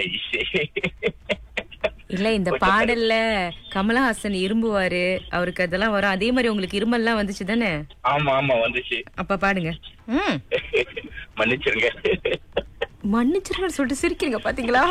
இல்ல இந்த பாடல்ல கமலஹாசன் இரும்புவாரு அவருக்கு அதெல்லாம் வரும் அதே மாதிரி உங்களுக்கு இருமல்லாம் வந்துச்சு தானே ஆமா ஆமா வந்துச்சு அப்ப பாடுங்க ம் மன்னிச்சிருங்க மன்னிச்சிருங்கன்னு சொல்லிட்டு சிரிக்கிறீங்க பாத்தீங்களா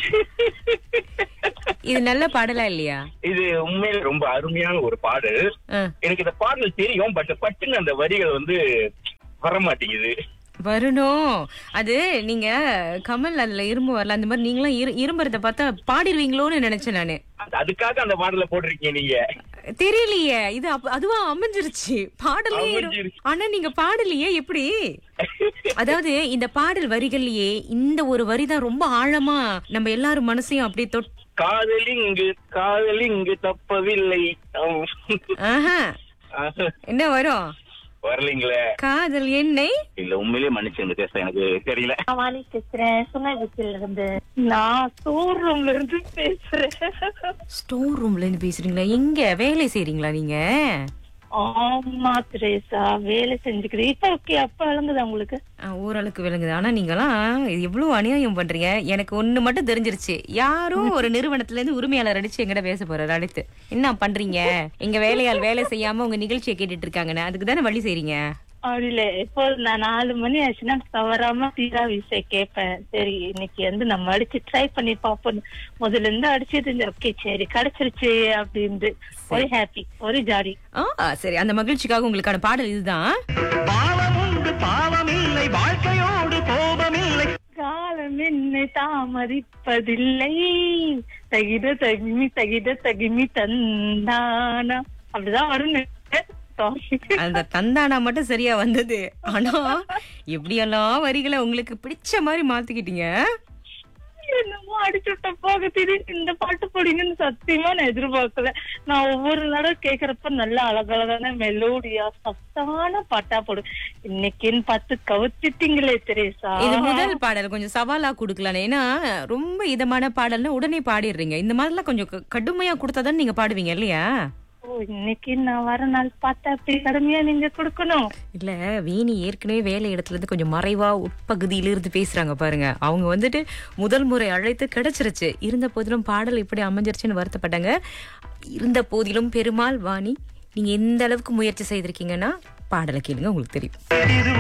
இது நல்ல பாடலா இல்லையா இது உண்மையில ரொம்ப அருமையான ஒரு பாடல் ஆ, எனக்கு இந்த பாடல் தெரியும் பட் பட்டுன்னு அந்த வரிகள் வந்து வர மாட்டேங்குது வரணும் அது நீங்க கமல் அதுல இரும்பு வரல அந்த மாதிரி நீங்களும் இரு- இரும்புறத பார்த்தா பாடிடுவீங்களோன்னு நினைச்சேன் நானு அது- அதுக்காக அந்த பாடலை போட்டிருக்கீங்க நீங்க தெரியலையே இது அப்ப- அதுவா அமைஞ்சிருச்சு பாடலே இரு- அமைஞ்சிருச்சு. ஆனா நீங்க பாடலையே எப்படி அதாவது இந்த பாடல் வரிகள்லயே இந்த ஒரு வரி தான் ரொம்ப ஆழமா நம்ம எல்லாரும் மனசையும் அப்படியே தொட் காதலிங்கு காதலிங்கு தப்பவில்லை ஆம். ஆஹா ஆஹா, என்ன வரும் வரலீங்களே காதல் எண்ணெய் இல்ல உண்மையிலேயே மன்னிச்சுங்க பேச எனக்கு தெரியல நான் வாணி பேசுறேன் சுங்கபுச்சில இருந்து நான் ஸ்டோர் ரூம்ல இருந்து பேசுறேன் ஸ்டோர் ரூம்ல இருந்து பேசுறீங்களா எங்க வேலை செய்றீங்களா நீங்க ஆமா திரேசா வேலை செஞ்சுக்கிறேன் இப்ப ஓகே அப்ப விளங்குதா உங்களுக்கு ஆ, ஓரளவுக்கு விளங்குது ஆனா நீங்களாம் இது எவ்வளவு அநியாயம் பண்றீங்க எனக்கு ஒண்ணு மட்டும் தெரிஞ்சிருச்சு யாரும் ஒரு நிறுவனத்துல இருந்து உரிமையாளர் அடிச்சு எங்கிட்ட பேச போறாரு அடுத்து என்ன பண்றீங்க எங்க வேலையால் வேலை செய்யாம உங்க நிகழ்ச்சியை கேட்டுட்டு இருக்காங்கன்னு அதுக்கு தானே வழி செய்றீங்க அப்படில இப்போ நான் நாலு மணி ஆச்சுன்னா தவறாம தீரா விசை கேட்பேன் சரி இன்னைக்கு வந்து நம்ம அடிச்சு ட்ரை பண்ணி பார்ப்போம் முதல்ல இருந்து அடிச்சது ஓகே சரி கிடைச்சிருச்சு அப்படின்ட்டு ஒரு ஹாப்பி ஒரு ஜாலி ஆ சரி அந்த மகிழ்ச்சிக்காக உங்களுக்கான பாடல் இதுதான் பாவமுண்டு பாவமில்லை வாழ்க்கையோடு கோபமில்லை காலம் என்னை தாமதிப்பதில்லை தகிட தகிமி தகிட தகிமி தந்தானா அப்படிதான் வரும் அந்த தந்தானா மட்டும் சரியா வந்தது ஆனா எப்படியெல்லாம் வரிகளை உங்களுக்கு பிடிச்ச மாதிரி மாத்திக்கிட்டீங்க என்னமோ அடிச்சுட்ட போக திடீர்னு இந்த பாட்டு போடுங்கன்னு சத்தியமா நான் எதிர்பார்க்கல நான் ஒவ்வொரு தடவை கேக்குறப்ப நல்ல அழகழகான மெலோடியா சத்தான பாட்டா போடு இன்னைக்குன்னு பார்த்து கவுத்திட்டீங்களே தெரேசா இது முதல் பாடல் கொஞ்சம் சவாலா குடுக்கலாம் ஏன்னா ரொம்ப இதமான பாடல்னு உடனே பாடிடுறீங்க இந்த மாதிரிலாம் கொஞ்சம் க- கடுமையா கொடுத்தாதான் நீங்க பாடுவீங்க இல்லையா ஓ இன்னைக்கு நான் வர நாள் பார்த்தா அப்படி கடுமையா நீங்க கொடுக்கணும் இல்ல வேணி ஏற்கனவே வேலை இடத்துல இருந்து கொஞ்சம் மறைவா உட்பகுதியில இருந்து பேசுறாங்க பாருங்க அவங்க வந்துட்டு முதல் முறை அழைத்து கிடைச்சிருச்சு இருந்த போதிலும் பாடல் இப்படி அமைஞ்சிருச்சுன்னு வருத்தப்பட்டாங்க இருந்த போதிலும் பெருமாள் வாணி நீங்க எந்த அளவுக்கு முயற்சி செய்திருக்கீங்கன்னா பாடலை கேளுங்க உங்களுக்கு தெரியும் இது